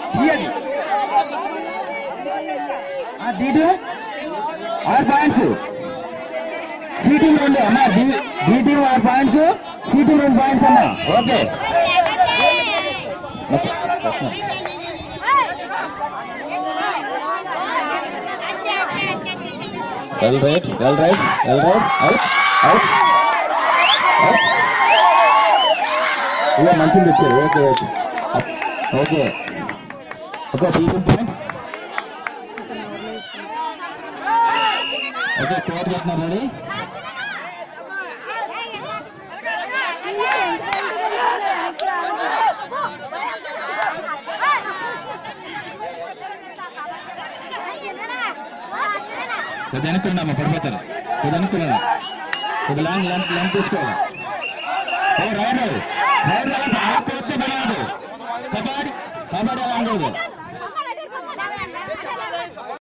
C అది DT ఆరు points C team రెండు అమ్మా డి డి టీం ఆరు పాయింట్స్ సి టీం రెండు పాయింట్స్ అమ్మా okay okay well right well right well right out out out ఇవే మంచిగా తెచ్చారు okay okay okay okay team point okay కోట్ చెప్తున్నారు రెడీ కొద్ది వెనక్కున్నామా పడిపోతారు కొద్ది వెనక్కున్నా కొద్ది లాంగ్ లెంత్ లెంత్ తీసుకోవాలి ఓ రైడ్ రైడ్ అలా కోర్తే बनाడు కబడ్డీ కబడ్డీ అలాంటి